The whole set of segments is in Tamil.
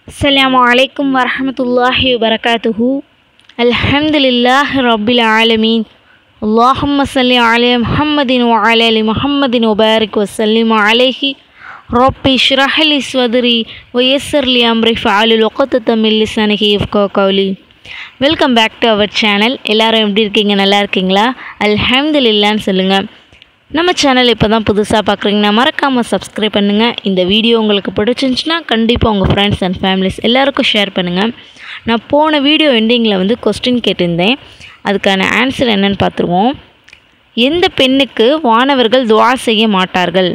السلام عليكم ورحمة الله وبركاته الحمد لله رب العالمين اللهم صل على محمد وعلى آل محمد وبارك وسلم عليه رب اشرح لي صدري ويسر لي أمري فعلل عقدة من لسانه يفقهوا قولي welcome back to our channel எல்லாரும் எப்படி இருக்கீங்க நல்லா இருக்கீங்களா அல்ஹம்துலில்லான்னு சொல்லுங்கள் நம்ம சேனல் இப்போ தான் புதுசாக பார்க்குறீங்கன்னா மறக்காமல் சப்ஸ்கிரைப் பண்ணுங்கள் இந்த வீடியோ உங்களுக்கு பிடிச்சிருந்துச்சுன்னா கண்டிப்பாக உங்கள் ஃப்ரெண்ட்ஸ் அண்ட் ஃபேமிலிஸ் எல்லாருக்கும் ஷேர் பண்ணுங்கள் நான் போன வீடியோ எண்டிங்கில் வந்து கொஸ்டின் கேட்டிருந்தேன் அதுக்கான ஆன்சர் என்னன்னு பார்த்துருவோம் எந்த பெண்ணுக்கு வானவர்கள் துவா செய்ய மாட்டார்கள்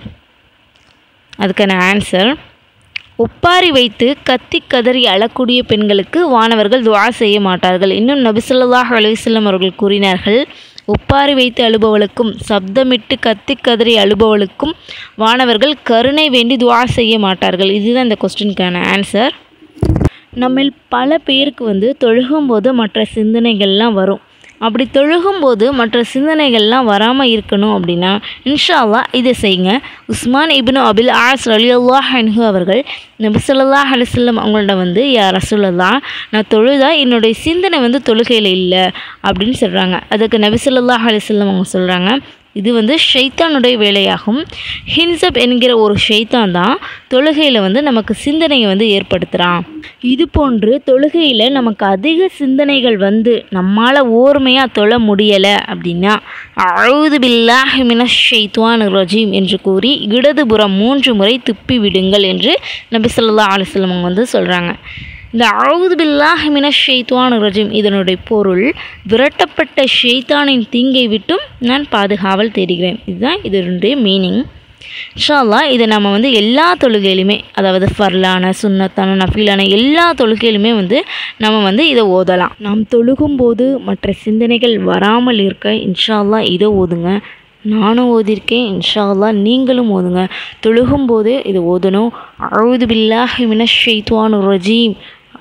அதுக்கான ஆன்சர் ஒப்பாரி வைத்து கத்தி கதறி அழக்கூடிய பெண்களுக்கு வானவர்கள் துவா செய்ய மாட்டார்கள் இன்னும் நபிசல்லாஹ் அலுவலம் அவர்கள் கூறினார்கள் ஒப்பாரி வைத்து அழுபவளுக்கும் சப்தமிட்டு கத்தி கதறி அழுபவளுக்கும் வானவர்கள் கருணை வேண்டி துவா செய்ய மாட்டார்கள் இதுதான் இந்த கொஸ்டினுக்கான ஆன்சர் நம்மில் பல பேருக்கு வந்து தொழுகும்போது மற்ற சிந்தனைகள்லாம் வரும் அப்படி தொழுகும்போது மற்ற சிந்தனைகள்லாம் வராமல் இருக்கணும் அப்படின்னா இன்ஷா அல்லாஹ் இதை செய்யுங்க உஸ்மான் இப்னு அபில் ஆஸ் அலியுல்லாஹ் அன்ஹு அவர்கள் நபி ஸல்லல்லாஹு அலைஹி வஸல்லம் அவங்கள்ட்ட வந்து யா ரசூலல்லா நான் தொழுதா என்னுடைய சிந்தனை வந்து தொழுகையில் இல்லை அப்படின்னு சொல்கிறாங்க அதுக்கு நபி ஸல்லல்லாஹு அலைஹி வஸல்லம் அவங்க சொல்கிறாங்க இது வந்து ஷைத்தானுடைய வேலையாகும் ஹின்சப் என்கிற ஒரு ஷைத்தான் தான் தொழுகையில் வந்து நமக்கு சிந்தனையை வந்து ஏற்படுத்துகிறான் இது போன்று தொழுகையில் நமக்கு அதிக சிந்தனைகள் வந்து நம்மால் ஓர்மையாக தொழ முடியலை அப்படின்னா அழுது பில்லாஹ் மினஷ் ஷைத்வான் ரஜீம் என்று கூறி இடதுபுறம் மூன்று முறை துப்பி விடுங்கள் என்று நபி ஸல்லல்லாஹு அலைஹி வஸல்லம் அவங்க வந்து சொல்கிறாங்க இந்த அழுது பில்லாஹ் மினஷ் ஷெய்த்வான் ரஜீம் இதனுடைய பொருள் விரட்டப்பட்ட ஷெய்தானின் தீங்கை விட்டும் நான் பாதுகாவல் தேடுகிறேன் இதுதான் இதனுடைய மீனிங் இன்ஷால்லா இதை நம்ம வந்து எல்லா தொழுகையிலுமே அதாவது ஃபர்லான சுன்னத்தான நஃபீலான எல்லா தொழுகையிலுமே வந்து நம்ம வந்து இதை ஓதலாம் நாம் தொழுகும்போது மற்ற சிந்தனைகள் வராமல் இருக்க இன்ஷால்லா இதை ஓதுங்க நானும் ஓதியிருக்கேன் இன்ஷா அல்லாஹ் நீங்களும் ஓதுங்க தொழுகும்போது இதை ஓதணும் அழுது பில்லாஹி மினஷ் ஷைத்வான் ரஜீம்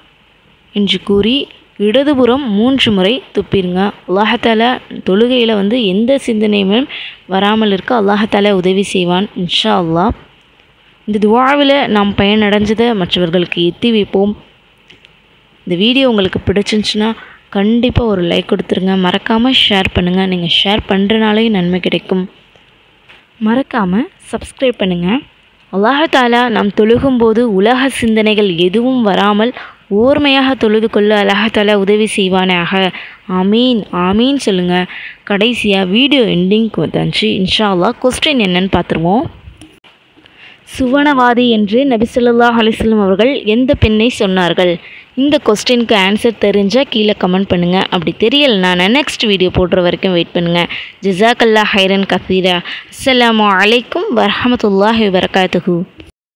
என்று கூறி இடதுபுறம் மூன்று முறை துப்பிருங்க அல்லாஹால தொழுகையில் வந்து எந்த சிந்தனையுமே வராமல் இருக்க அல்லாஹால உதவி செய்வான் இன்ஷா அல்லாஹ் இந்த துவாவில் நாம் பயனடைஞ்சதை மற்றவர்களுக்கு எத்தி வைப்போம் இந்த வீடியோ உங்களுக்கு பிடிச்சிருந்துச்சுன்னா கண்டிப்பாக ஒரு லைக் கொடுத்துருங்க மறக்காமல் ஷேர் பண்ணுங்கள் நீங்கள் ஷேர் பண்ணுறனாலே நன்மை கிடைக்கும் மறக்காமல் சப்ஸ்கிரைப் பண்ணுங்கள் அல்லாஹாலா நாம் தொழுகும்போது உலக சிந்தனைகள் எதுவும் வராமல் ஓர்மையாக தொழுது கொள்ள அல்லாஹாலா உதவி செய்வானாக ஆமீன் ஆமீன் சொல்லுங்கள் கடைசியாக வீடியோ எண்டிங்க்கு வந்தாச்சு இன்ஷா அல்லாஹ் கொஸ்டின் என்னன்னு பார்த்துருவோம் சுவனவாதி என்று நபி ஸல்லல்லாஹு அலைஹி வஸல்லம் அவர்கள் எந்த பெண்ணை சொன்னார்கள் இந்த கொஸ்டினுக்கு ஆன்சர் தெரிஞ்சால் கீழே கமெண்ட் பண்ணுங்கள் அப்படி தெரியலைனா நான் நெக்ஸ்ட் வீடியோ போடுற வரைக்கும் வெயிட் பண்ணுங்கள் ஜிசாக்கல்லா ஹைரன் கஃபீரா அஸ்ஸலாமு அலைக்கும் வரஹமத்துல்லாஹி வபரகாத்துஹூ